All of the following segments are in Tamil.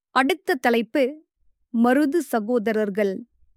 அடுத்த தலைப்பு மருது சகோதரர்கள்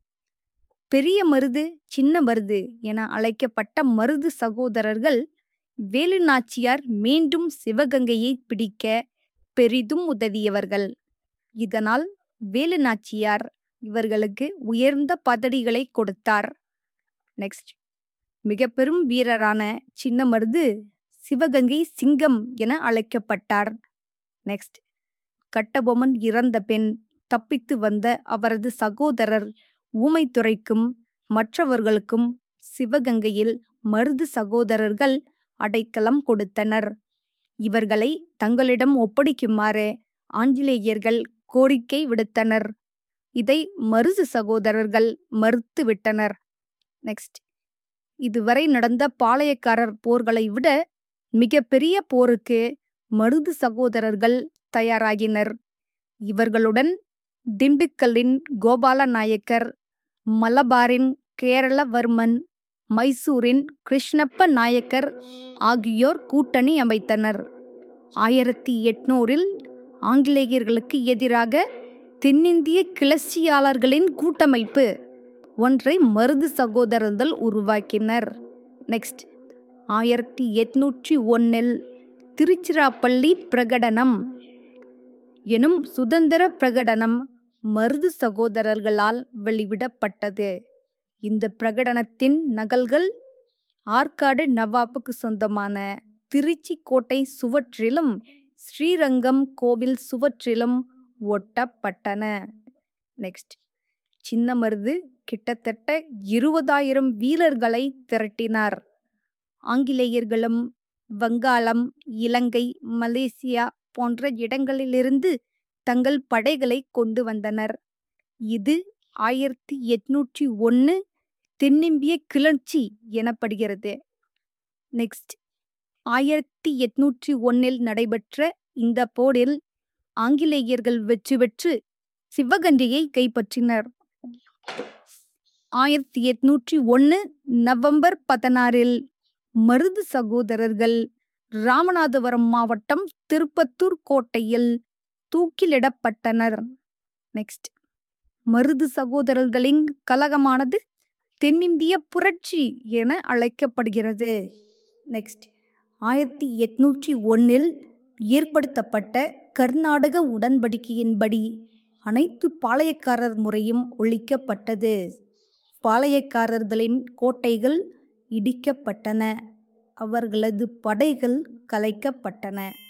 பெரிய மருது சின்ன மருது என அழைக்கப்பட்ட மருது சகோதரர்கள் வேலு நாச்சியார் மீண்டும் சிவகங்கையை பிடிக்க பெரிதும் உதவியவர்கள் இதனால் வேலு நாச்சியார் இவர்களுக்கு உயர்ந்த பதவிகளை கொடுத்தார் நெக்ஸ்ட் மிக பெரும் வீரரான சின்ன மருது சிவகங்கை சிங்கம் என அழைக்கப்பட்டார் நெக்ஸ்ட் கட்டபொம்மன் இறந்த பின் தப்பித்து வந்த அவரது சகோதரர் ஊமைத்துறைக்கும் மற்றவர்களுக்கும் சிவகங்கையில் மருது சகோதரர்கள் அடைக்கலம் கொடுத்தனர் இவர்களை தங்களிடம் ஒப்படைக்குமாறு ஆங்கிலேயர்கள் கோரிக்கை விடுத்தனர் இதை மருது சகோதரர்கள் மறுத்துவிட்டனர் நெக்ஸ்ட் இதுவரை நடந்த பாளையக்காரர் போர்களை விட மிகப்பெரிய போருக்கு மருது சகோதரர்கள் தயாராகினர் இவர்களுடன் திண்டுக்கல்லின் கோபால நாயக்கர் மலபாரின் கேரளவர்மன் மைசூரின் கிருஷ்ணப்ப நாயக்கர் ஆகியோர் கூட்டணி அமைத்தனர் ஆயிரத்தி எட்நூறில் ஆங்கிலேயர்களுக்கு எதிராக தென்னிந்திய கிளர்ச்சியாளர்களின் கூட்டமைப்பு ஒன்றை மருது சகோதரர்கள் உருவாக்கினர் நெக்ஸ்ட் ஆயிரத்தி எட்நூற்றி ஒன்னில் திருச்சிராப்பள்ளி பிரகடனம் எனும் சுதந்திர பிரகடனம் மருது சகோதரர்களால் வெளிவிடப்பட்டது இந்த பிரகடனத்தின் நகல்கள் ஆற்காடு நவாப்புக்கு சொந்தமான திருச்சி கோட்டை சுவற்றிலும் ஸ்ரீரங்கம் கோவில் சுவற்றிலும் ஒட்டப்பட்டன நெக்ஸ்ட் சின்ன மருது கிட்டத்தட்ட இருபதாயிரம் வீரர்களை திரட்டினார் ஆங்கிலேயர்களும் வங்காளம் இலங்கை மலேசியா போன்ற இடங்களிலிருந்து தங்கள் படைகளை கொண்டு வந்தனர் இது ஆயிரத்தி எட்நூற்றி ஒன்று தென்னிந்திய கிளர்ச்சி எனப்படுகிறது நெக்ஸ்ட் ஆயிரத்தி எட்நூற்றி ஒன்னில் நடைபெற்ற இந்த போரில் ஆங்கிலேயர்கள் வெற்றி பெற்று சிவகங்கையை கைப்பற்றினர் ஆயிரத்தி எட்நூற்றி ஒன்று நவம்பர் பதினாறில் மருது சகோதரர்கள் ராமநாதபுரம் மாவட்டம் திருப்பத்தூர் கோட்டையில் தூக்கிலிடப்பட்டனர் நெக்ஸ்ட் மருது சகோதரர்களின் கலகமானது தென்னிந்திய புரட்சி என அழைக்கப்படுகிறது நெக்ஸ்ட் ஆயிரத்தி எட்நூற்றி ஒன்னில் ஏற்படுத்தப்பட்ட கர்நாடக உடன்படிக்கையின்படி அனைத்து பாளையக்காரர் முறையும் ஒழிக்கப்பட்டது பாளையக்காரர்களின் கோட்டைகள் இடிக்கப்பட்டன அவர்களது படைகள் கலைக்கப்பட்டன